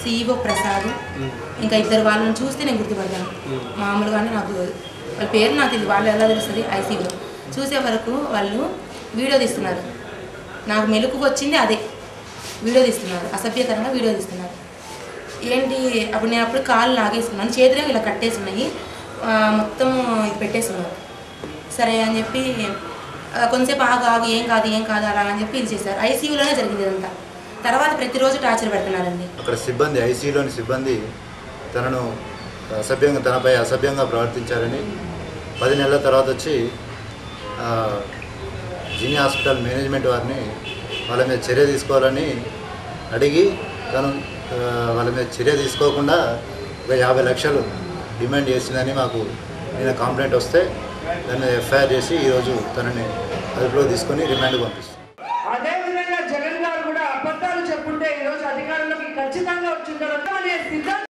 CEO Prasad ఇంకా ఇద్దరు వాళ్ళని చూస్తే నేను గుర్తుపడతాను మామూలుగానే నాకు వాళ్ళ పేరు నాకు తెలియదు వాళ్ళు ఎలా తెలుస్తుంది ఐసీయూలో చూసే వరకు వాళ్ళు వీడియో తీస్తున్నారు నాకు మెలకు వచ్చింది అదే వీడియో తీస్తున్నారు అసభ్యకరంగా వీడియో తీస్తున్నారు ఏంటి అప్పుడు నేను అప్పుడు కాళ్ళు లాగేసుకున్నాను చేతులు ఇలా కట్టేసి ఉన్నాయి ఆ, మొత్తం పెట్టేసి ఉన్నారు సరే అని చెప్పి ఆ, కొంతసేపు ఆగు ఆగు ఏం కాదు ఏం కాదు అలా అని చెప్పి ఇది చేశారు ఐసీయూలోనే జరిగింది ఇదంతా తర్వాత ప్రతిరోజు టార్చర్ పెడుతున్నారండి అక్కడ సిబ్బంది ఐసీయూలోని సిబ్బంది తనను అసభ్యంగా తనపై అసభ్యంగా ప్రవర్తించారని పది నెలల తర్వాత వచ్చి ఆ, జీని హాస్పిటల్ మేనేజ్మెంట్ వారిని వాళ్ళ మీద చర్య తీసుకోవాలని అడిగి తను ఆ, వాళ్ళ మీద చర్య తీసుకోకుండా ఒక యాభై లక్షలు డిమాండ్ చేసిందని మాకు నిన్న కంప్లైంట్ వస్తే దాని మీద ఎఫ్ఐఆర్ చేసి ఈరోజు తనని అదుపులో తీసుకొని రిమాండ్కి పంపిస్తాం అదే విధంగా జగన్ గారు కూడా అబద్ధాలు చెప్పుంటే ఈ రోజు అధికారంలోకి ఖచ్చితంగా వచ్చిన తర్వాత అనే సిద్ధాంతం